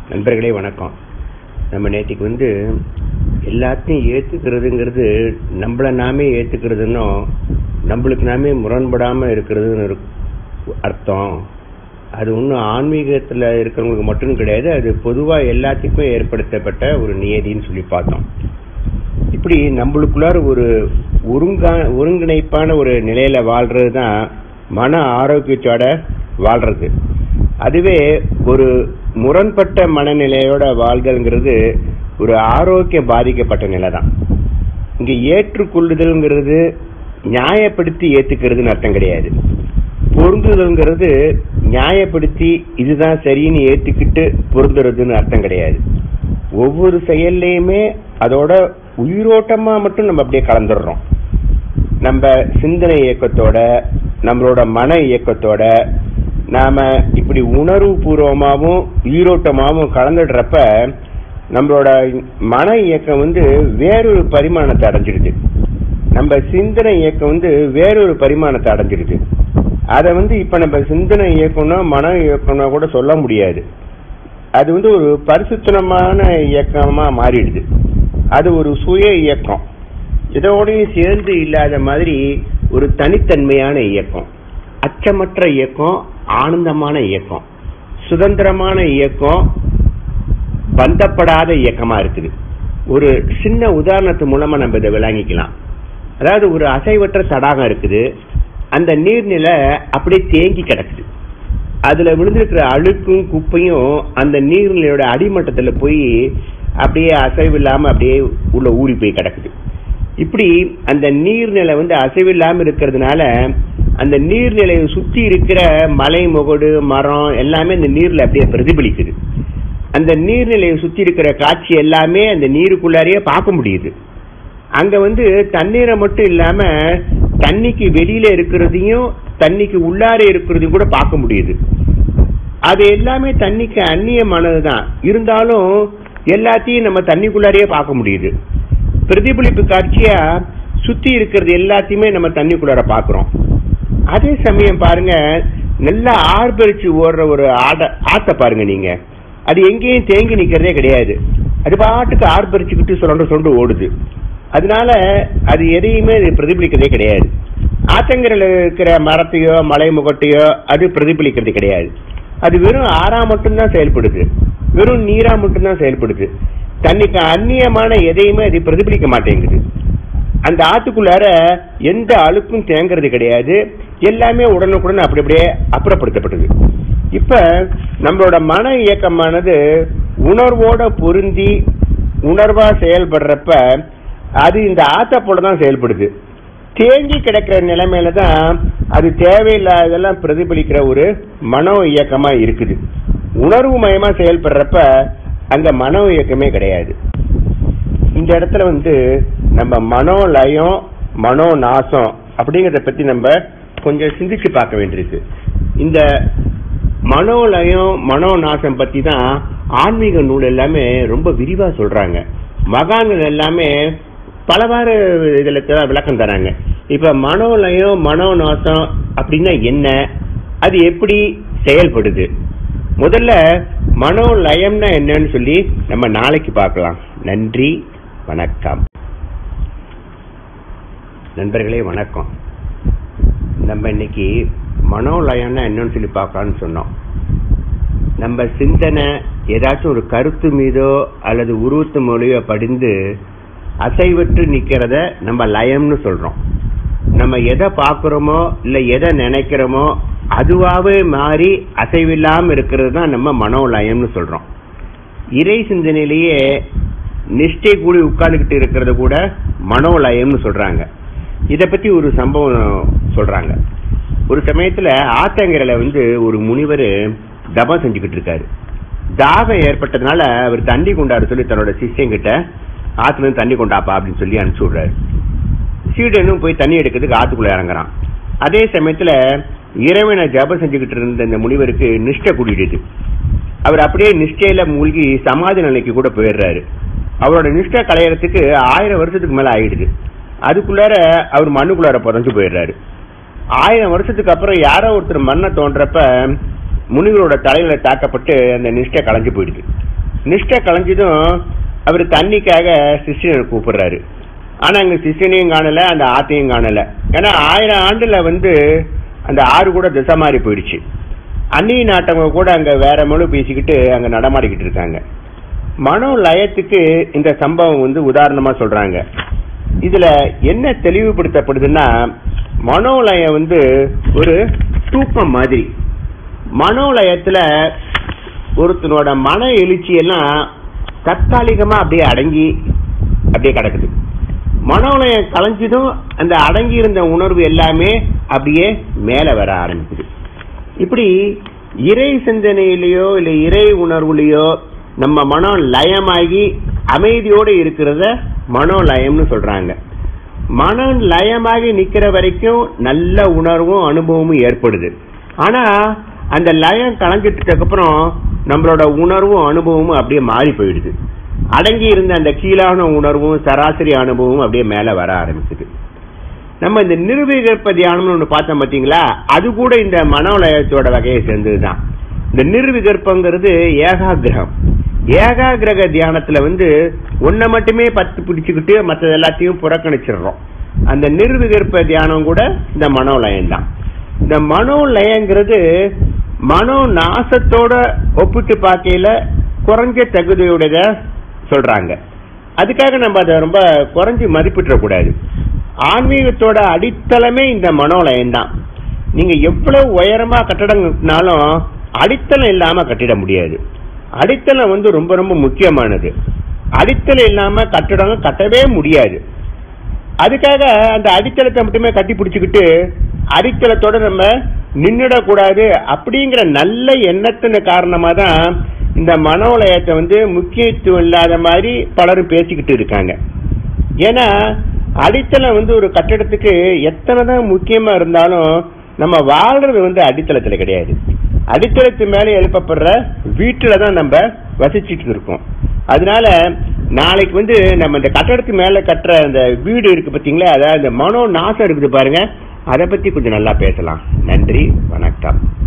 நண்பர்களே வணக்கம் நம்ம நேற்றுக்கு வந்து எல்லாத்தையும் ஏத்துக்கிறதுங்கிறது நம்மள நாமே ஏத்துக்கிறதுன்னும் நம்மளுக்கு நாமே முரண்படாம இருக்கிறதுன்னு இருக்கு அர்த்தம் அது ஒன்றும் ஆன்மீகத்தில் இருக்கிறவங்களுக்கு மட்டும் கிடையாது அது பொதுவாக எல்லாத்துக்குமே ஏற்படுத்தப்பட்ட ஒரு நியதின்னு சொல்லி பார்த்தோம் இப்படி நம்மளுக்குள்ளார ஒரு ஒருங்கா ஒருங்கிணைப்பான ஒரு நிலையில வாழ்றது தான் மன ஆரோக்கியத்தோட வாழ்றது அதுவே ஒரு முரண்பட்ட மனநிலையோட வாழ்தல்ங்கிறது ஒரு ஆரோக்கியம் பாதிக்கப்பட்ட நிலை தான் இங்க ஏற்றுக்கொள்ளுதல்ங்கிறது நியாயப்படுத்தி ஏத்துக்கிறதுன்னு அர்த்தம் கிடையாது பொருந்துதல்ங்கிறது நியாயப்படுத்தி இதுதான் சரின்னு ஏத்துக்கிட்டு பொருந்துறதுன்னு அர்த்தம் கிடையாது ஒவ்வொரு செயல்லையுமே அதோட உயிரோட்டமா மட்டும் நம்ம அப்படியே கலந்துடுறோம் நம்ம சிந்தனை இயக்கத்தோட நம்மளோட மன இயக்கத்தோட நாம இப்படி உணர்வு பூர்வமாகவும் உயிரோட்டமாகவும் கலந்துடுறப்ப நம்மளோட மன இயக்கம் வந்து வேறொரு பரிமாணத்தை அடைஞ்சிடுது நம்ம சிந்தனை இயக்கம் வந்து வேறொரு பரிமாணத்தை அடைஞ்சிடுது அதை வந்து இப்ப நம்ம சிந்தனை இயக்கம்னா மன இயக்கம்னா கூட சொல்ல முடியாது அது வந்து ஒரு பரிசுத்தனமான இயக்கமா மாறிடுது அது ஒரு சுய இயக்கம் இதோடையும் சேர்ந்து இல்லாத மாதிரி ஒரு தனித்தன்மையான இயக்கம் அச்சமற்ற இயக்கம் ஆனந்தமான இயக்கம் சுதந்திரமான இயக்கம் பந்தப்படாத இயக்கமா இருக்குது ஒரு சின்ன உதாரணத்து மூலமா நம்ம இதை விளங்கிக்கலாம் அதாவது ஒரு அசைவற்ற தடாகம் இருக்குது அந்த நீர்நிலை அப்படியே தேங்கி கிடக்குது அதுல விழுந்திருக்கிற அழுக்கும் குப்பையும் அந்த நீர்நிலையோட அடிமட்டத்துல போய் அப்படியே அசைவில்லாம அப்படியே உள்ள ஊறி போய் கிடக்குது இப்படி அந்த நீர்நிலை வந்து அசைவில்லாம இருக்கிறதுனால அந்த நீர்நிலையை சுத்தி இருக்கிற மலை முகடு மரம் எல்லாமே அந்த நீர்ல அப்படியே பிரதிபலிக்குது அந்த நீர்நிலையை சுத்தி இருக்கிற காட்சி எல்லாமே அந்த நீருக்குள்ளாரையே பார்க்க முடியுது அங்க வந்து தண்ணீரை மட்டும் இல்லாம தண்ணிக்கு வெளியில இருக்கிறதையும் தண்ணிக்கு உள்ளார இருக்கிறதையும் கூட பார்க்க முடியுது அது எல்லாமே தண்ணிக்கு அந்நியமானதுதான் இருந்தாலும் எல்லாத்தையும் நம்ம தண்ணிக்குள்ளாரையே பார்க்க முடியுது பிரதிபலிப்பு காட்சியா சுத்தி இருக்கிறது எல்லாத்தையுமே நம்ம தண்ணிக்குள்ளார பாக்குறோம் அதே சமயம் பாருங்க நல்லா ஆர்ப்பரிச்சு ஓடுற ஒரு ஆட ஆட்டை பாருங்க நீங்க அது எங்கேயும் தேங்கி நிக்கிறதே கிடையாது அது பாட்டுக்கு ஆர்ப்பரிச்சுக்கிட்டு சொண்டு சொண்டு ஓடுது அதனால அது எதையுமே பிரதிபலிக்கிறதே கிடையாது ஆத்தங்கரையில் இருக்கிற மரத்தையோ மலை முகட்டையோ அது பிரதிபலிக்கிறது கிடையாது அது வெறும் ஆறா மட்டும்தான் செயல்படுது வெறும் நீரா மட்டும்தான் செயல்படுது தன்னைக்கு அந்நியமான எதையுமே அது பிரதிபலிக்க மாட்டேங்குது அந்த ஆத்துக்குள்ளார எந்த அழுக்கும் தேங்கிறது கிடையாது எல்லாமே உடனுக்குடன் அப்படி அப்படியே அப்புறப்படுத்தப்படுது இப்ப நம்மளோட மன இயக்கமானது உணர்வோட பொருந்தி உணர்வா செயல்படுறப்ப அது இந்த ஆத்த போல தான் செயல்படுது தேங்கி கிடக்கிற நிலைமையில தான் அது தேவையில்லாததெல்லாம் பிரதிபலிக்கிற ஒரு மனோ இயக்கமா இருக்குது உணர்வு மயமா செயல்படுறப்ப அங்க மனோ இயக்கமே கிடையாது இந்த இடத்துல வந்து நம்ம மனோலயம் மனோ நாசம் அப்படிங்கறத பத்தி நம்ம கொஞ்சம் சிந்திச்சு பார்க்க வேண்டியிருக்கு இந்த மனோலயம் மனோ நாசம் பத்தி தான் ஆன்மீக நூல் எல்லாமே ரொம்ப விரிவா சொல்றாங்க மகான்கள் எல்லாமே பலவாறு இதுல விளக்கம் தராங்க இப்ப மனோலயம் மனோநாசம் அப்படின்னா என்ன அது எப்படி செயல்படுது முதல்ல மனோலயம்னா என்னன்னு சொல்லி நம்ம நாளைக்கு பார்க்கலாம் நன்றி வணக்கம் நண்பர்களே வணக்கம் நம்ம இன்னைக்கு மனோலயம்னா என்னன்னு சொல்லி பார்க்கலாம்னு சொன்னோம் நம்ம சிந்தனை ஏதாச்சும் ஒரு கருத்து மீதோ அல்லது உருவத்து மொழியோ படிந்து அசைவற்று நிக்கிறத நம்ம லயம்னு சொல்றோம் நம்ம எதை பார்க்கிறோமோ இல்ல எதை நினைக்கிறோமோ அதுவாவே மாறி அசைவில்லாம இருக்கிறது தான் நம்ம மனோலயம்னு சொல்றோம் இறை சிந்தனையிலேயே நிஷ்டை கூடி உட்கார்ந்துகிட்டு இருக்கிறத கூட மனோலயம்னு சொல்றாங்க இத பத்தி ஒரு சம்பவம் சொல்றாங்க ஒரு சமயத்துல ஆத்தங்கரையில வந்து ஒரு முனிவர் தபம் செஞ்சுக்கிட்டு இருக்காரு தாகம் ஏற்பட்டதுனால அவர் தண்ணி கொண்டாட சொல்லி தன்னோட சிஷ்யங்கிட்ட ஆத்துல இருந்து தண்ணி கொண்டாப்பா அப்படின்னு சொல்லி அனுப்பிச்சு விடுறாரு சீடனும் போய் தண்ணி எடுக்கிறதுக்கு ஆத்துக்குள்ள இறங்குறான் அதே சமயத்துல இறைவனை ஜபம் செஞ்சுக்கிட்டு இருந்த இந்த முனிவருக்கு நிஷ்டை கூடிடுது அவர் அப்படியே நிஷ்டையில மூழ்கி சமாதி நிலைக்கு கூட போயிடுறாரு அவரோட நிஷ்டை கலையறதுக்கு ஆயிரம் வருஷத்துக்கு மேல ஆயிடுது அதுக்குள்ளார அவர் மண்ணுக்குள்ளார புதஞ்சு போயிடுறாரு ஆயிரம் வருஷத்துக்கு அப்புறம் யாரோ ஒருத்தர் மண்ணை தோன்றப்ப முனிவரோட தலையில தாக்கப்பட்டு அந்த நிஷ்டை கலைஞ்சு போயிடுது நிஷ்டை கலைஞ்சதும் அவர் தண்ணிக்காக சிஷ்யனை கூப்பிடுறாரு ஆனா அங்க சிஷ்யனையும் காணல அந்த ஆத்தையும் காணல ஏன்னா ஆயிரம் ஆண்டுல வந்து அந்த ஆறு கூட திசை மாறி போயிடுச்சு அந்நிய நாட்டவங்க கூட அங்க வேற மொழி பேசிக்கிட்டு அங்க நடமாடிக்கிட்டு இருக்காங்க மனோ லயத்துக்கு இந்த சம்பவம் வந்து உதாரணமா சொல்றாங்க இதுல என்ன தெளிவுபடுத்தப்படுதுன்னா மனோலயம் வந்து ஒரு தூக்கம் மாதிரி மனோலயத்துல ஒருத்தனோட மன எழுச்சி எல்லாம் தற்காலிகமா அப்படியே அடங்கி அப்படியே கிடக்குது மனோலயம் கலைஞ்சதும் அந்த அடங்கி இருந்த உணர்வு எல்லாமே அப்படியே மேல வர ஆரம்பிக்குது இப்படி இறை சிந்தனையிலேயோ இல்ல இறை உணர்வுலயோ நம்ம மனம் லயமாகி அமைதியோட இருக்கிறத மனோலயம்னு சொல்றாங்க மனம் லயமாகி நிக்கிற வரைக்கும் நல்ல உணர்வும் அனுபவமும் ஏற்படுது ஆனா அந்த லயம் கலைஞ்சிட்டதுக்கு அப்புறம் நம்மளோட உணர்வும் அனுபவமும் அப்படியே மாறி போயிடுது அடங்கி இருந்த அந்த கீழான உணர்வும் சராசரி அனுபவமும் அப்படியே மேல வர ஆரம்பிக்குது நம்ம இந்த நிர்விகற்ப தியானம்னு ஒண்ணு பார்த்தோம் பாத்தீங்களா அது கூட இந்த மனோலயத்தோட வகையை சேர்ந்ததுதான் இந்த நிர்விகற்பங்கிறது ஏகாகிரகம் ஏகாகிரக தியானத்துல வந்து ஒன்ன மட்டுமே பத்து பிடிச்சுக்கிட்டு மற்றது எல்லாத்தையும் புறக்கணிச்சிடுறோம் அந்த நிர்விகற்ப தியானம் கூட இந்த மனோலயம் தான் இந்த மனோலயங்கிறது மனோ நாசத்தோட ஒப்பிட்டு பார்க்கையில குறைஞ்ச தகுதியுடைய சொல்றாங்க அதுக்காக நம்ம அதை ரொம்ப குறைஞ்சு மதிப்பிட்ட கூடாது ஆன்மீகத்தோட அடித்தளமே இந்த மனோலயம் தான் நீங்க எவ்வளவு உயரமா கட்டடம் கட்டினாலும் அடித்தளம் இல்லாம கட்டிட முடியாது அடித்தளம் வந்து ரொம்ப ரொம்ப முக்கியமானது அடித்தளம் இல்லாம கட்டடம் கட்டவே முடியாது அதுக்காக அந்த அடித்தளத்தை மட்டுமே கட்டி பிடிச்சுக்கிட்டு அடித்தளத்தோட நம்ம நின்னுடக்கூடாது அப்படிங்கிற நல்ல எண்ணத்தின் காரணமா தான் இந்த மனோலயத்தை வந்து முக்கியத்துவம் இல்லாத மாதிரி பலரும் பேசிக்கிட்டு இருக்காங்க ஏன்னா அடித்தளம் வந்து ஒரு கட்டடத்துக்கு எத்தனை தான் முக்கியமா இருந்தாலும் நம்ம வாழ்றது வந்து அடித்தளத்துல கிடையாது அடித்தளத்து மேல எழுப்பப்படுற வீட்டுல தான் நம்ம வசிச்சுட்டு இருக்கோம் அதனால நாளைக்கு வந்து நம்ம இந்த கட்டடத்து மேல கட்டுற அந்த வீடு இருக்கு பாத்தீங்களா அதாவது இந்த மனோ நாசம் இருக்குது பாருங்க அதை பத்தி கொஞ்சம் நல்லா பேசலாம் நன்றி வணக்கம்